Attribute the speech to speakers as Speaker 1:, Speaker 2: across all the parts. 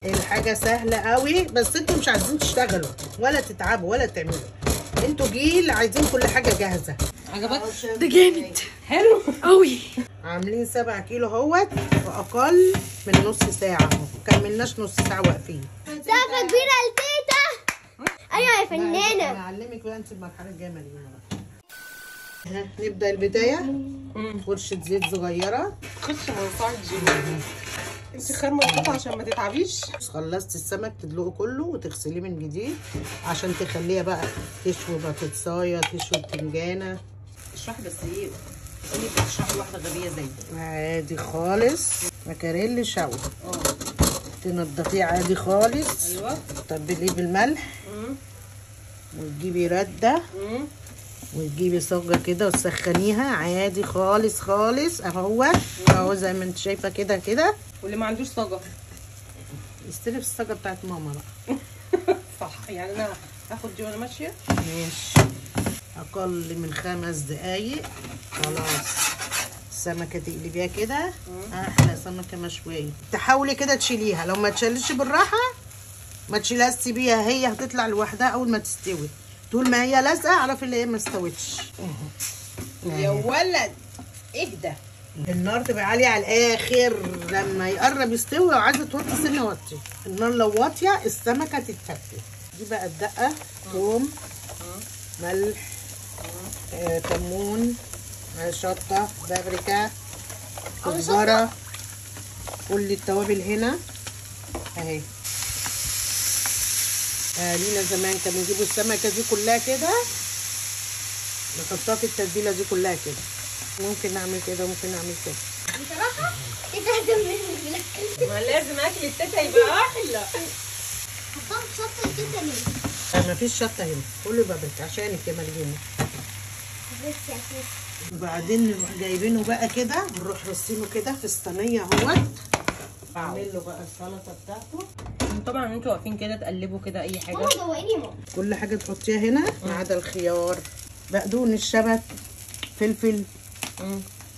Speaker 1: الحاجة سهلة قوي بس انتوا مش عايزين تشتغلوا ولا تتعبوا ولا تعملوا انتوا جيل عايزين كل حاجة جاهزة
Speaker 2: عجبك
Speaker 3: ده جامد
Speaker 2: حلو
Speaker 3: قوي
Speaker 1: عاملين سبعة كيلو اهوت في اقل من نص ساعة اهو كملناش نص ساعة واقفين
Speaker 4: سقفة كبيرة لتيتا ايوه يا
Speaker 1: انا
Speaker 4: فنانة
Speaker 1: اعلمك بقى انت المرحلة الجاية مليونة بقى ها، نبدأ البداية فرشة زيت صغيرة
Speaker 2: خش على صاع الجيم انت خرمه القطعه عشان ما تتعبيش
Speaker 1: خلصت السمك تدلقه كله وتغسليه من جديد عشان تخليها بقى تشوي بطاطسايه تشوي بتنجانه
Speaker 2: اشرحي بس ايه قولي بتشرحي واحده غبيه زي دي
Speaker 1: عادي خالص مكاريلي شوي
Speaker 2: اه
Speaker 1: تنضفيه عادي خالص
Speaker 2: ايوه
Speaker 1: تتبليه بالملح
Speaker 2: مم.
Speaker 1: وتجيبي رده
Speaker 2: مم.
Speaker 1: وتجيبي صاجه كده وتسخنيها عادي خالص خالص اهو اهو زي ما انت شايفه كده كده
Speaker 2: واللي ما عندوش صاجه
Speaker 1: استلف الصاجه بتاعت ماما بقى
Speaker 2: صح يعني انا هاخد دي وانا ماشيه
Speaker 1: ماشي اقل من خمس دقايق خلاص السمكه تقلبيها كده احلى سمكه مشويه تحاولي كده تشيليها لو ما تشيلش بالراحه ما تشيلهاش تسيبيها هي هتطلع لوحدها اول ما تستوي طول ما هي لازقه اعرفي ان هي ما استوتش
Speaker 2: يا ولد اهدى
Speaker 1: النار تبقى عاليه على الاخر لما يقرب يستوي لو عايزه توطي سنه وطي النار لو واطيه السمكه تتفتت دي بقى الدقه ثوم ملح آه، كمون آه، شطه بابريكا كزبره كل التوابل هنا اهي اهالينا زمان كانوا يجيبوا السمكه دي كلها كده نحطها في التتبيله دي كلها كده ممكن نعمل كده ممكن نعمل كده
Speaker 4: بصراحة تيتا هتعمل لك
Speaker 2: ما لازم اكل التتا يبقى احلى
Speaker 4: حطها في شطة تيتا ليه؟
Speaker 1: آه، مفيش شطه هنا كله بابريكا عشانك يا مريم
Speaker 4: بس يا سيدي
Speaker 1: وبعدين نروح جايبينه بقى كده ونروح رصينه كده في الصينيه اهوت اعمل له بقى السلطه بتاعته
Speaker 2: طبعا انتوا واقفين كده تقلبوا كده اي حاجه
Speaker 4: ماما دوقيني يا ماما
Speaker 1: كل حاجه تحطيها هنا ما عدا الخيار بقدونس الشبت فلفل
Speaker 2: مم.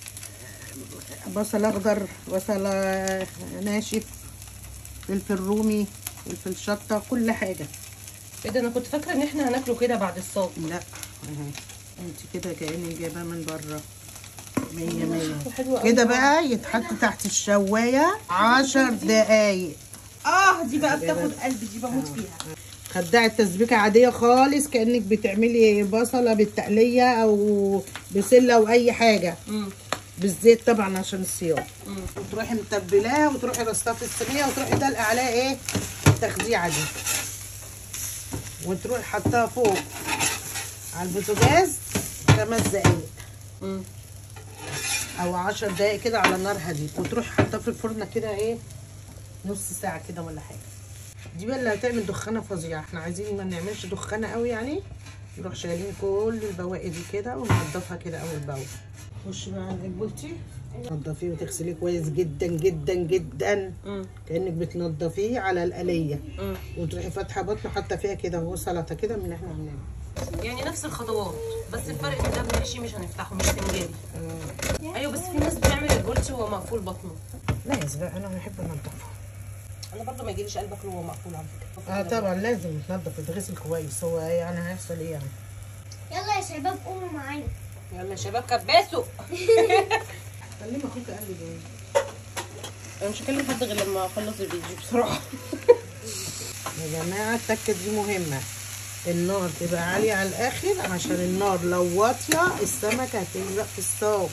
Speaker 1: بصل اخضر بصل ناشف فلفل رومي فلفل شطه كل حاجه
Speaker 2: ايه ده انا كنت فاكره ان احنا هناكله كده بعد الصوت
Speaker 1: لا اهي انت كده كاني جايباه من بره مية مية
Speaker 2: حلوه قوي
Speaker 1: كده بقى يتحط تحت الشوايه عشر دقايق
Speaker 2: اه دي بقى بتاخد قلبي دي بموت فيها
Speaker 1: خدعي التسبيكه عاديه خالص كانك بتعملي بصله بالتقليه او بسله او اي حاجه
Speaker 2: مم.
Speaker 1: بالزيت طبعا عشان الصيام
Speaker 2: مم.
Speaker 1: وتروحي متبلاها وتروحي رصاها في الصينيه وتروحي دلقه عليها ايه التخزيعه دي وتروحي حطها فوق على البوتاجاز خمس دقايق
Speaker 2: مم.
Speaker 1: او عشر دقايق كده على نار هاديه وتروحي حطها في الفرن كده ايه نص ساعه كده ولا حاجه دي بقى اللي هتعمل دخانه فظيعه احنا عايزين ما نعملش دخانه قوي يعني نروح شايلين كل البواقي دي كده وننضفها كده اول باول خش بقى على البولتي تنضفيه وتغسليه كويس جدا جدا جدا
Speaker 2: مم.
Speaker 1: كانك بتنضفيه على الآلية
Speaker 2: مم.
Speaker 1: وتروحي فاتحه بطنه حاطه فيها كده اهو سلطه كده من اللي احنا عاملينها
Speaker 2: يعني نفس الخطوات بس الفرق ان ده بنحشي مش هنفتحه مش فنجاني ايوه بس في ناس بتعمل البولتي وهو مقفول بطنه
Speaker 1: لا يا زبق انا بحب انضفه
Speaker 2: انا برضو ما يجيليش قلب اكله وهو مقفول على فكره
Speaker 1: اه طبعا لازم يتنضف يتغسل كويس هو يعني هيحصل ايه يعني
Speaker 4: يلا يا شباب قوموا معانا
Speaker 2: يلا يا شباب كباسوا
Speaker 1: خليه اخوك قال لي جاي
Speaker 2: انا مش هكلم حد غير لما اخلص الفيديو بصراحه
Speaker 1: يا جماعه التكه دي مهمه النار تبقى عاليه على الاخر عشان النار لو واطيه السمكه هتلزق في الصاج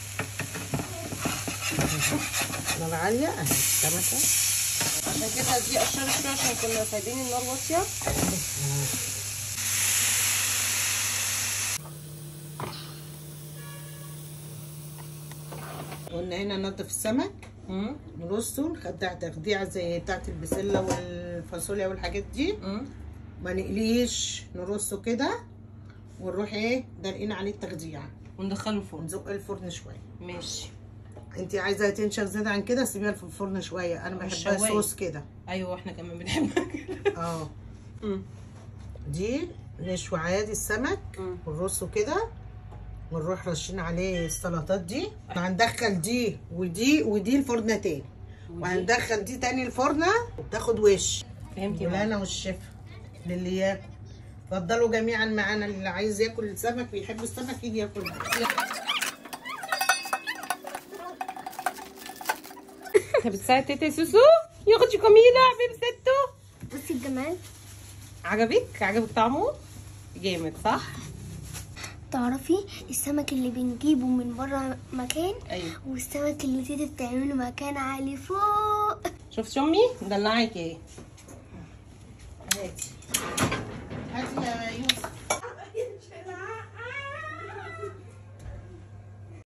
Speaker 1: نار عاليه اهي السمكه
Speaker 2: عشان كده دي قشرت شويه عشان كنا سايبين النار واطيه
Speaker 1: قلنا هنا ننضف السمك
Speaker 2: امم
Speaker 1: نرصه نخدع تخديعه زي بتاعت البسله والفاصوليا والحاجات دي
Speaker 2: امم
Speaker 1: ما نقليش نرصه كده ونروح ايه دلقين عليه التخديع
Speaker 2: وندخله الفرن
Speaker 1: ونزق الفرن شويه
Speaker 2: ماشي
Speaker 1: انت عايزه تنشف زياده عن كده سيبيها في الفرن شويه انا
Speaker 2: مش
Speaker 1: بحبها
Speaker 2: شوايه.
Speaker 1: صوص كده
Speaker 2: ايوه احنا كمان بنحبها كده
Speaker 1: اه
Speaker 2: امم
Speaker 1: دي نشوي عادي السمك
Speaker 2: مم.
Speaker 1: ونرصه كده ونروح رشين عليه السلطات دي هندخل دي ودي ودي الفرن تاني وهندخل دي تاني الفرن وتاخد وش
Speaker 2: فهمتي بقى
Speaker 1: مولانا والشفا للي ياكل اتفضلوا جميعا معانا اللي عايز ياكل السمك بيحب السمك يجي ياكل معانا.
Speaker 2: بتساعد تيتا سوسو يا اختي كميلة حبيب ستو
Speaker 4: بصي الجمال
Speaker 2: عجبك عجبك طعمه جامد صح
Speaker 4: تعرفي السمك اللي بنجيبه من بره مكان
Speaker 2: ايوه
Speaker 4: والسمك اللي تيتا بتعمله مكان عالي فوق
Speaker 2: شفت امي دلعك ايه
Speaker 1: هاتي هاتي يا يوسف